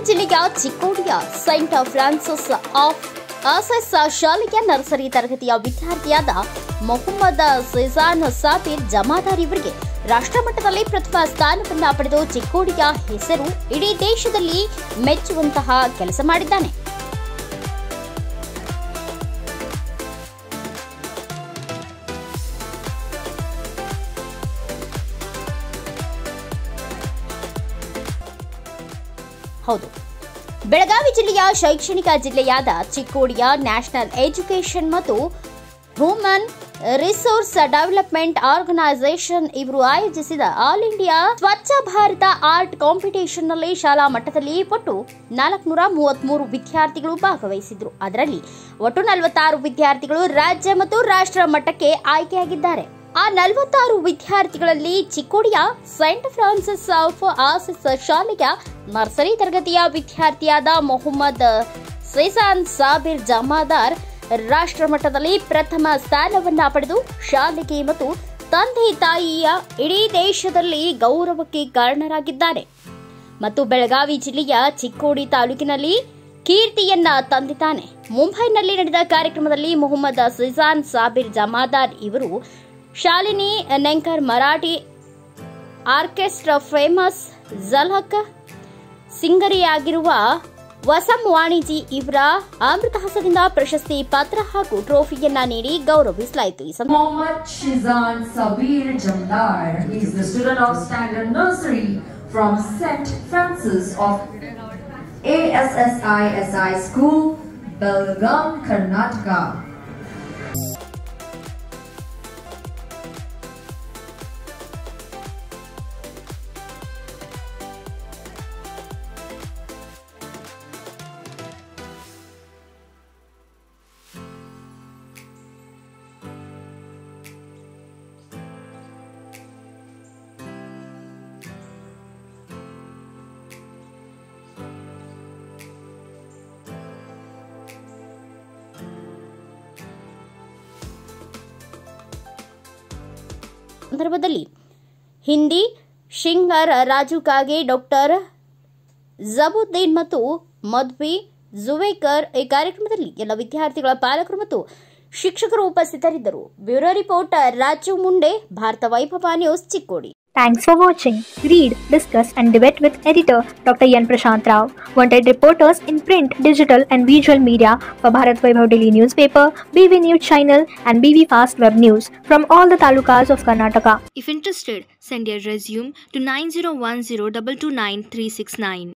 ಜಿಲ್ಲೆಯ ಚಿಕ್ಕೋಡಿಯ saint Francis of Assisi ಶಾಲೆಯ ನರ್ಸರಿ ತರಗತಿಯ ವಿದ್ಯಾರ್ಥಿಯಾದ ಮೊಹಮ್ಮದ್ ಸಿಜಾನ್ ಸಾಬೀರ್ ಜಮಾದಾರ್ ಇವರಿಗೆ ರಾಷ್ಟ್ರಮಟ್ಟದಲ್ಲಿ ಪ್ರಥಮ ಸ್ಥಾನವನ್ನ ಪಡೆದು ಚಿಕ್ಕೋಡಿಯ ಹೆಸರು ಇಡೀ ದೇಶದಲ್ಲಿ ಮೆಚ್ಚುವಂತಹ ಕೆಲಸ ಮಾಡಿದ್ದಾನೆ ಹೌದು ಬೆಳಗಾವಿ ಜಿಲ್ಲೆಯ ಶೈಕ್ಷಣಿಕ ಜಿಲ್ಲೆಯಾದ ಚಿಕ್ಕೋಡಿಯ ನ್ಯಾಷನಲ್ ಎಜುಕೇಷನ್ ಮತ್ತು ಹ್ಯೂಮನ್ ರಿಸೋರ್ಸ್ ಡೆವಲಪ್ಮೆಂಟ್ ಆರ್ಗನೈಸೇಷನ್ ಇವರು ಆಯೋಜಿಸಿದ ಆಲ್ ಇಂಡಿಯಾ ಸ್ವಚ್ಛ ಭಾರತ ಆರ್ಟ್ ಕಾಂಪಿಟೇಷನ್ ನಲ್ಲಿ ಶಾಲಾ ಮಟ್ಟದಲ್ಲಿ ಒಟ್ಟು ನಾಲ್ಕುನೂರ ಮೂವತ್ಮೂರು ವಿದ್ಯಾರ್ಥಿಗಳು ಭಾಗವಹಿಸಿದ್ರು ಅದರಲ್ಲಿ ಒಟ್ಟು ನಲವತ್ತಾರು ವಿದ್ಯಾರ್ಥಿಗಳು ರಾಜ್ಯ ಮತ್ತು ರಾಷ್ಟ್ರ ಮಟ್ಟಕ್ಕೆ ಆಯ್ಕೆಯಾಗಿದ್ದಾರೆ ಆ ನಲವತ್ತಾರು ವಿದ್ಯಾರ್ಥಿಗಳಲ್ಲಿ ಚಿಕ್ಕೋಡಿಯ ಸೈಂಟ್ ಫ್ರಾನ್ಸಿಸ್ ಆಫ್ ಆಸಿಸ್ ಶಾಲೆಯ ನರ್ಸರಿ ತರಗತಿಯ ವಿದ್ಯಾರ್ಥಿಯಾದ ಮೊಹಮ್ಮದ್ ಸೇಸಾನ್ ಸಾಬಿರ್ ಜಮಾದಾರ್ ರಾಷ್ಟ್ರ ಮಟ್ಟದಲ್ಲಿ ಪ್ರಥಮ ಸ್ಥಾನವನ್ನ ಪಡೆದು ಶಾಲೆಗೆ ಮತ್ತು ತಂದೆ ತಾಯಿಯ ಇಡೀ ದೇಶದಲ್ಲಿ ಗೌರವಕ್ಕೆ ಕಾರಣರಾಗಿದ್ದಾರೆ ಮತ್ತು ಬೆಳಗಾವಿ ಜಿಲ್ಲೆಯ ಚಿಕ್ಕೋಡಿ ತಾಲೂಕಿನಲ್ಲಿ ಕೀರ್ತಿಯನ್ನ ತಂದಿದ್ದಾನೆ ಮುಂಬೈನಲ್ಲಿ ನಡೆದ ಕಾರ್ಯಕ್ರಮದಲ್ಲಿ ಮೊಹಮ್ಮದ್ ಸಿಜಾನ್ ಸಾಬಿರ್ ಜಮಾದಾರ್ ಇವರು ಶಾಲಿನಿ ನೆಂಕರ್ ಮರಾಠಿ ಆರ್ಕೆಸ್ಟ್ರಾ ಫೇಮಸ್ ಜಲಕ್ ಸಿಂಗರಿಯಾಗಿರುವ ವಸಂ ವಾಣಿಜಿ ಇವರ ಅಮೃತಹಸದಿಂದ ಪ್ರಶಸ್ತಿ ಪತ್ರ ಹಾಗೂ ಟ್ರೋಫಿಯನ್ನ ನೀಡಿ ಗೌರವಿಸಲಾಯಿತು ಈ ಸಂದರ್ಭ Mohammad Shizan Sabir Jamdar. He is the student of Standard Nursery from St. Francis of ASSISI School, Belgaum, Karnataka. ಸಂದರ್ಭದಲ್ಲಿ ಹಿಂದಿ ಶಿಂಗರ್ ರಾಜು ಕಾಗೆ ಡಾಕ್ಟರ್ ಜಬುದ್ದೀನ್ ಮತ್ತು ಮಧ್ವಿ ಜುವೇಕರ್ ಈ ಕಾರ್ಯಕ್ರಮದಲ್ಲಿ ಎಲ್ಲ ವಿದ್ಯಾರ್ಥಿಗಳ ಪಾಲಕರು ಮತ್ತು ಶಿಕ್ಷಕರು ಉಪಸ್ಥಿತರಿದ್ದರು bureau report Raju Munde Bharata Vaibhava news Chikkodi Thanks for watching. Read, discuss, and debate with editor Dr. Yan Prashant Rao. Wanted reporters in print, digital, and visual media for Bharat Vaibhav Daily newspaper, BV News channel, and BV Fast Web News from all the talukas of Karnataka. If interested, send your resume to 9010 229 369.